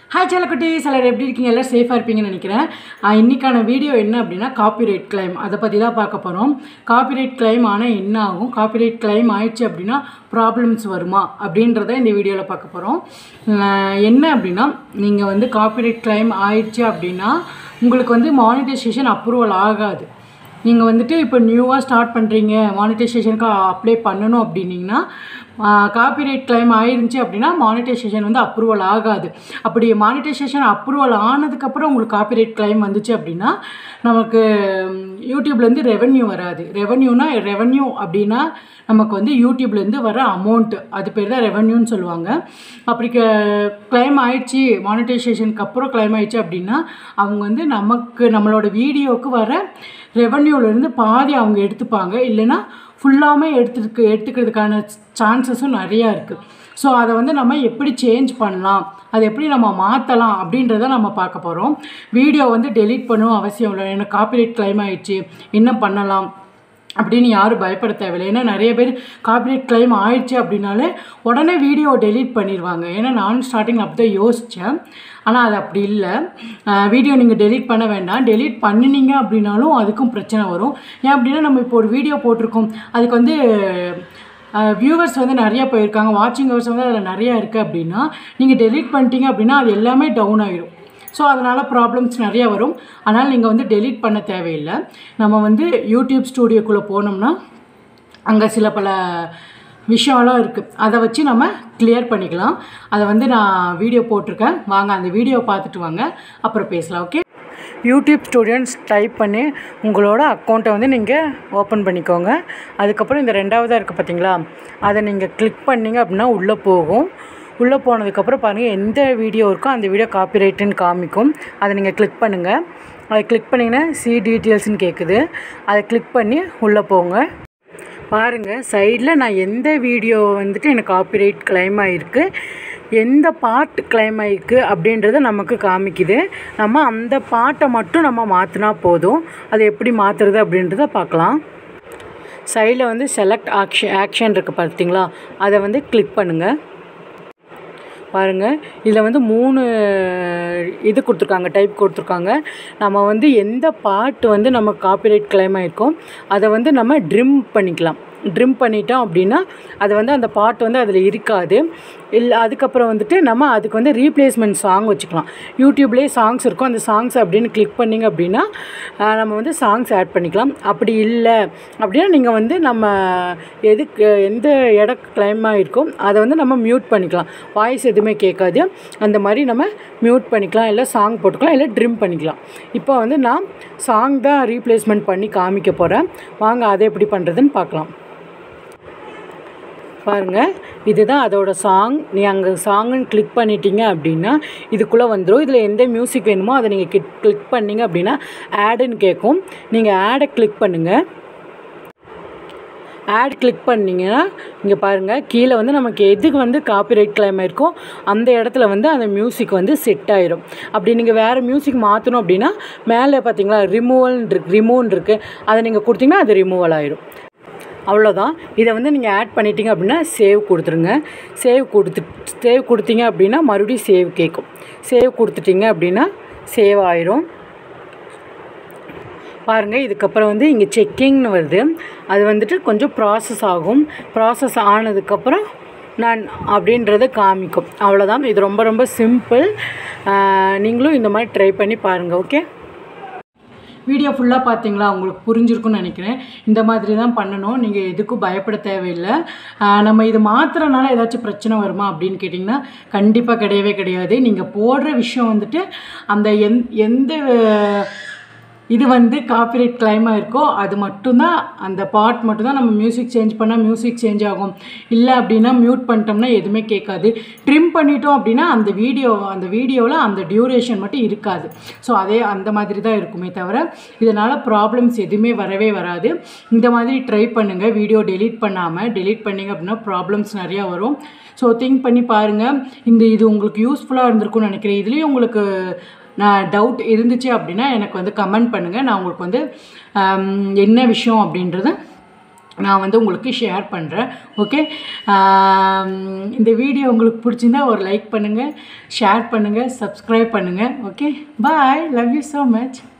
hi செல்லக்குட்டி சிலர் எப்படி இருக்கீங்க எல்லாம் சேஃபாக இருப்பீங்கன்னு நினைக்கிறேன் ஆஹ் இன்னைக்கான வீடியோ என்ன அப்படின்னா காப்பிரைட் கிளைம் அதை பற்றி தான் பார்க்க போகிறோம் காப்பிரைட் கிளைம் ஆனால் என்ன ஆகும் காப்பிரைட் கிளைம் ஆயிடுச்சு அப்படின்னா ப்ராப்ளம்ஸ் வருமா அப்படின்றத இந்த வீடியோவில் பார்க்க போகிறோம் என்ன அப்படின்னா நீங்கள் வந்து காப்பிரைட் கிளைம் ஆயிடுச்சு அப்படின்னா உங்களுக்கு வந்து மானிட்டைசேஷன் அப்ரூவல் ஆகாது நீங்கள் வந்துட்டு இப்போ நியூவாக ஸ்டார்ட் பண்ணுறீங்க மானிட்டைசேஷனுக்கு அப்ளை பண்ணணும் அப்படின்னீங்கன்னா காப்பிரைட் கிளைம் ஆயிருந்துச்சு அப்படின்னா மானிட்டைசேஷன் வந்து அப்ரூவல் ஆகாது அப்படி மானிட்டைசேஷன் அப்ரூவல் ஆனதுக்கப்புறம் உங்களுக்கு காப்பிரைட் கிளைம் வந்துச்சு அப்படின்னா நமக்கு யூடியூப்லேருந்து ரெவென்யூ வராது ரெவென்யூனா ரெவென்யூ அப்படின்னா நமக்கு வந்து யூடியூப்லேருந்து வர அமௌண்ட்டு அது பேர் தான் ரெவென்யூன்னு சொல்லுவாங்க அப்படி கிளைம் ஆயிடுச்சு மானிட்டைசேஷனுக்கு அப்புறம் கிளைம் ஆயிடுச்சு அப்படின்னா அவங்க வந்து நமக்கு நம்மளோட வீடியோவுக்கு வர ரெவென்யூலேருந்து பாதி அவங்க எடுத்துப்பாங்க இல்லைன்னா ஃபுல்லாமே எடுத்துருக்கு எடுத்துக்கிறதுக்கான சான்சஸும் நிறையா இருக்குது ஸோ அதை வந்து நம்ம எப்படி சேஞ்ச் பண்ணலாம் அதை எப்படி நம்ம மாற்றலாம் அப்படின்றத நம்ம பார்க்க போகிறோம் வீடியோ வந்து டெலீட் பண்ணவும் அவசியம் இல்லை எனக்கு காப்பிரைட் கிளைம் ஆயிடுச்சு என்ன பண்ணலாம் அப்படின்னு யாரும் பயப்பட தேவையில்லை ஏன்னா நிறைய பேர் காப்பிரைட் கிளைம் ஆயிடுச்சு அப்படின்னாலே உடனே வீடியோ டெலீட் பண்ணிடுவாங்க ஏன்னா நானும் ஸ்டார்டிங்கில் அப்படி தான் யோசித்தேன் ஆனால் அது அப்படி இல்லை வீடியோ நீங்கள் டெலீட் பண்ண வேண்டாம் டெலீட் பண்ணினீங்க அப்படின்னாலும் அதுக்கும் பிரச்சனை வரும் ஏன் அப்படின்னா நம்ம இப்போ ஒரு வீடியோ போட்டிருக்கோம் அதுக்கு வந்து வியூவர்ஸ் வந்து நிறையா போயிருக்காங்க வாட்சிங் ஹவர்ஸ் வந்து அதில் நிறையா இருக்குது அப்படின்னா நீங்கள் டெலீட் பண்ணிட்டீங்க அப்படின்னா அது எல்லாமே டவுன் ஆகிடும் ஸோ அதனால் ப்ராப்ளம்ஸ் நிறையா வரும் அதனால் நீங்கள் வந்து டெலீட் பண்ண தேவையில்லை நம்ம வந்து யூடியூப் ஸ்டூடியோக்குள்ளே போனோம்னா அங்கே சில பல விஷயம்லாம் இருக்குது அதை வச்சு நம்ம கிளியர் பண்ணிக்கலாம் அதை வந்து நான் வீடியோ போட்டிருக்கேன் வாங்க அந்த வீடியோ பார்த்துட்டு வாங்க அப்புறம் பேசலாம் ஓகே யூடியூப் ஸ்டூடெண்ட்ஸ் டைப் பண்ணி உங்களோட அக்கௌண்ட்டை வந்து நீங்கள் ஓப்பன் பண்ணிக்கோங்க அதுக்கப்புறம் இந்த ரெண்டாவதாக இருக்குது பார்த்தீங்களா அதை நீங்கள் கிளிக் பண்ணிங்க அப்படின்னா உள்ளே போகும் உள்ளே போனதுக்கப்புறம் பாருங்கள் எந்த வீடியோ இருக்கோ அந்த வீடியோ காப்பிரைட்டுன்னு காமிக்கும் அதை நீங்கள் கிளிக் பண்ணுங்கள் அதை கிளிக் பண்ணிங்கன்னா சி டீட்டெயில்ஸ்னு கேட்குது அதை கிளிக் பண்ணி உள்ளே போங்க பாருங்கள் சைடில் நான் எந்த வீடியோ வந்துட்டு எனக்கு காப்பிரைட் கிளைம் ஆகிருக்கு எந்த பார்ட் கிளைம் ஆகிருக்கு அப்படின்றத நமக்கு காமிக்குது நம்ம அந்த பாட்டை மட்டும் நம்ம மாற்றினா போதும் அதை எப்படி மாற்றுறது அப்படின்றத பார்க்கலாம் சைடில் வந்து செலக்ட் ஆக்ஷன் ஆக்ஷன் இருக்குது பார்த்தீங்களா அதை வந்து கிளிக் பண்ணுங்கள் பாருங்கள் இதில் வந்து மூணு இது கொடுத்துருக்காங்க டைப் கொடுத்துருக்காங்க நம்ம வந்து எந்த பாட்டு வந்து நம்ம காப்பிரைட் கிளைம் ஆகிருக்கோம் அதை வந்து நம்ம ட்ரிம் பண்ணிக்கலாம் ட்ரிம் பண்ணிட்டோம் அப்படின்னா அது வந்து அந்த பாட்டு வந்து அதில் இருக்காது இல்லை அதுக்கப்புறம் வந்துட்டு நம்ம அதுக்கு வந்து ரீப்ளேஸ்மெண்ட் சாங் வச்சுக்கலாம் யூடியூப்லேயே சாங்ஸ் இருக்கும் அந்த சாங்ஸ் அப்படின்னு கிளிக் பண்ணிங்க அப்படின்னா நம்ம வந்து சாங்ஸ் ஆட் பண்ணிக்கலாம் அப்படி இல்லை அப்படின்னா நீங்கள் வந்து நம்ம எதுக்கு எந்த இட கிளைம் ஆகிருக்கோ அதை வந்து நம்ம மியூட் பண்ணிக்கலாம் வாய்ஸ் எதுவுமே கேட்காது அந்த மாதிரி நம்ம மியூட் பண்ணிக்கலாம் இல்லை சாங் போட்டுக்கலாம் இல்லை ட்ரிம் பண்ணிக்கலாம் இப்போ வந்து நான் சாங் தான் ரீப்ளேஸ்மெண்ட் பண்ணி காமிக்க போகிறேன் வாங்க அதை எப்படி பண்ணுறதுன்னு பார்க்கலாம் பாருங்கள் இதுதான் அதோட சாங் நீ அங்கே சாங்குன்னு கிளிக் பண்ணிட்டீங்க அப்படின்னா இதுக்குள்ளே வந்துடும் இதில் எந்த மியூசிக் வேணுமோ அதை நீங்கள் கிளிக் கிளிக் பண்ணிங்க அப்படின்னா ஆடுன்னு கேட்கும் நீங்கள் ஆடை கிளிக் பண்ணுங்கள் ஆட் கிளிக் பண்ணிங்கன்னா இங்கே பாருங்கள் கீழே வந்து நமக்கு எதுக்கு வந்து காப்பிரைட் கிளைம் இருக்கோ அந்த இடத்துல வந்து அந்த மியூசிக் வந்து செட் ஆயிரும் அப்படி நீங்கள் வேறு மியூசிக் மாற்றணும் அப்படின்னா மேலே பார்த்தீங்களா ரிமூவல் இருக்கு ரிமூவ்னு இருக்குது அதை நீங்கள் கொடுத்தீங்கன்னா அது ரிமூவல் ஆயிரும் அவ்வளோதான் இதை வந்து நீங்கள் ஆட் பண்ணிட்டீங்க அப்படின்னா சேவ் கொடுத்துருங்க சேவ் கொடுத்து சேவ் கொடுத்தீங்க அப்படின்னா மறுபடியும் சேவ் கேட்கும் சேவ் கொடுத்துட்டீங்க அப்படின்னா சேவ் ஆயிரும் பாருங்கள் இதுக்கப்புறம் வந்து இங்கே செக்கிங்னு வருது அது வந்துட்டு கொஞ்சம் ப்ராசஸ் ஆகும் ப்ராசஸ் ஆனதுக்கப்புறம் நான் அப்படின்றத காமிக்கும் அவ்வளோதான் இது ரொம்ப ரொம்ப சிம்பிள் நீங்களும் இந்த மாதிரி ட்ரை பண்ணி பாருங்கள் ஓகே வீடியோ ஃபுல்லாக பார்த்தீங்களா உங்களுக்கு புரிஞ்சிருக்குன்னு நினைக்கிறேன் இந்த மாதிரி தான் பண்ணணும் நீங்கள் எதுக்கும் பயப்பட தேவையில்லை நம்ம இது மாத்திரனால ஏதாச்சும் பிரச்சனை வருமா அப்படின்னு கேட்டிங்கன்னா கண்டிப்பாக கிடையவே கிடையாது நீங்கள் போடுற விஷயம் வந்துட்டு அந்த எந் எந்த இது வந்து காப்பிரைட் கிளைமாக இருக்கோ அது மட்டும்தான் அந்த பாட் மட்டும்தான் நம்ம மியூசிக் சேஞ்ச் பண்ணால் மியூசிக் சேஞ்ச் ஆகும் இல்லை அப்படின்னா மியூட் பண்ணிட்டோம்னா எதுவுமே கேட்காது ட்ரிம் பண்ணிட்டோம் அப்படின்னா அந்த வீடியோ அந்த வீடியோவில் அந்த டியூரேஷன் மட்டும் இருக்காது ஸோ அதே அந்த மாதிரி தான் இருக்குமே தவிர இதனால் ப்ராப்ளம்ஸ் எதுவுமே வரவே வராது இந்த மாதிரி ட்ரை பண்ணுங்கள் வீடியோ டெலீட் பண்ணாமல் டெலீட் பண்ணிங்க அப்படின்னா ப்ராப்ளம்ஸ் நிறையா வரும் ஸோ திங்க் பண்ணி பாருங்கள் இந்த இது உங்களுக்கு யூஸ்ஃபுல்லாக இருந்திருக்கும்னு நினைக்கிறேன் இதுலேயும் உங்களுக்கு நான் டவுட் இருந்துச்சு அப்படின்னா எனக்கு வந்து கமெண்ட் பண்ணுங்கள் நான் உங்களுக்கு வந்து என்ன விஷயம் அப்படின்றத நான் வந்து உங்களுக்கு ஷேர் பண்ணுறேன் ஓகே இந்த வீடியோ உங்களுக்கு பிடிச்சிருந்தா ஒரு லைக் பண்ணுங்கள் ஷேர் பண்ணுங்கள் சப்ஸ்கிரைப் பண்ணுங்கள் okay bye love you so much